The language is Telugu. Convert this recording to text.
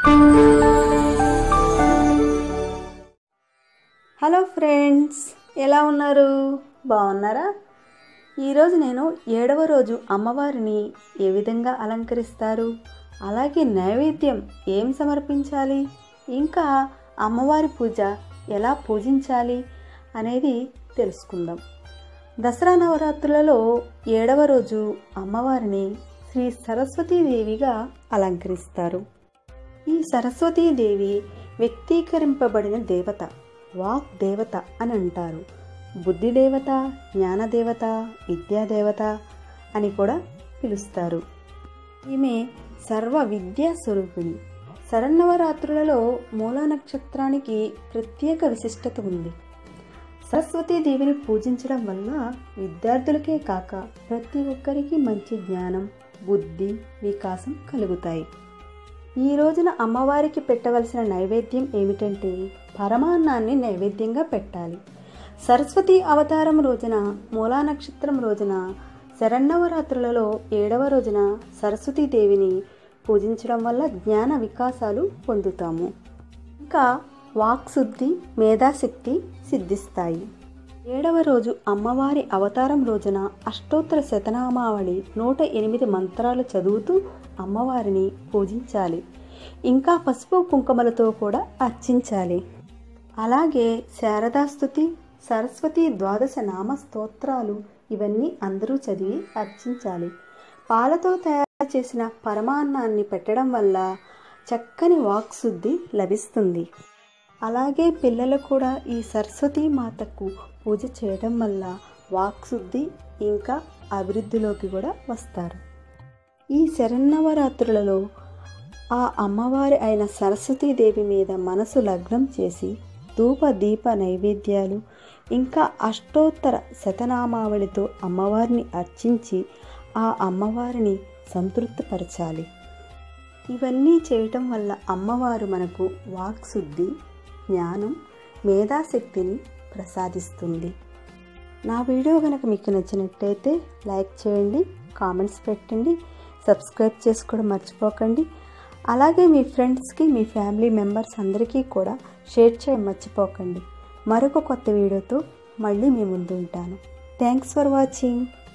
హలో ఫ్రెండ్స్ ఎలా ఉన్నారు బాగున్నారా ఈరోజు నేను ఏడవ రోజు అమ్మవారిని ఏ విధంగా అలంకరిస్తారు అలాగే నైవేద్యం ఏం సమర్పించాలి ఇంకా అమ్మవారి పూజ ఎలా పూజించాలి అనేది తెలుసుకుందాం దసరా నవరాత్రులలో ఏడవ రోజు అమ్మవారిని శ్రీ సరస్వతీదేవిగా అలంకరిస్తారు ఈ సరస్వతీదేవి వ్యక్తీకరింపబడిన దేవత వాక్ దేవత అని అంటారు బుద్ధి దేవత జ్ఞానదేవత విద్యాదేవత అని కూడా పిలుస్తారు ఈమె సర్వ విద్యా స్వరూపిణి శరన్నవరాత్రులలో మూలా నక్షత్రానికి ప్రత్యేక విశిష్టత ఉంది సరస్వతీదేవిని పూజించడం వల్ల విద్యార్థులకే కాక ప్రతి ఒక్కరికి మంచి జ్ఞానం బుద్ధి వికాసం కలుగుతాయి ఈ రోజున అమ్మవారికి పెట్టవలసిన నైవేద్యం ఏమిటంటే పరమాన్నాన్ని నైవేద్యంగా పెట్టాలి సరస్వతి అవతారం రోజున మూలా నక్షత్రం రోజున శరన్నవరాత్రులలో ఏడవ రోజున సరస్వతీదేవిని పూజించడం వల్ల జ్ఞాన వికాసాలు పొందుతాము ఇంకా వాక్శుద్ధి మేధాశక్తి సిద్ధిస్తాయి ఏడవ రోజు అమ్మవారి అవతారం రోజున అష్టోత్తర శతనామావళి నూట ఎనిమిది మంత్రాలు చదువుతూ అమ్మవారిని పూజించాలి ఇంకా పసుపు కుంకుమలతో కూడా అర్చించాలి అలాగే శారదాస్తుతి సరస్వతి ద్వాదశ నామ స్తోత్రాలు ఇవన్నీ అందరూ చదివి అర్చించాలి పాలతో తయారు చేసిన పరమాన్నాన్ని పెట్టడం వల్ల చక్కని వాక్శుద్ధి లభిస్తుంది అలాగే పిల్లలు కూడా ఈ సరస్వతీ మాతకు పూజ చేయడం వల్ల వాక్శుద్ధి ఇంకా అభివృద్ధిలోకి కూడా వస్తారు ఈ శరన్నవరాత్రులలో ఆ అమ్మవారి అయిన సరస్వతీదేవి మీద మనసు లగ్నం చేసి ధూప దీప నైవేద్యాలు ఇంకా అష్టోత్తర శతనామావళితో అమ్మవారిని అర్చించి ఆ అమ్మవారిని సంతృప్తిపరచాలి ఇవన్నీ చేయటం వల్ల అమ్మవారు మనకు వాక్శుద్ధి జ్ఞానం మేధాశక్తిని ప్రసాదిస్తుంది నా వీడియో కనుక మీకు నచ్చినట్టయితే లైక్ చేయండి కామెంట్స్ పెట్టండి సబ్స్క్రైబ్ చేసుకోవడం మర్చిపోకండి అలాగే మీ ఫ్రెండ్స్కి మీ ఫ్యామిలీ మెంబర్స్ అందరికీ కూడా షేర్ చేయడం మర్చిపోకండి మరొక కొత్త వీడియోతో మళ్ళీ మీ ముందు ఉంటాను థ్యాంక్స్ ఫర్ వాచింగ్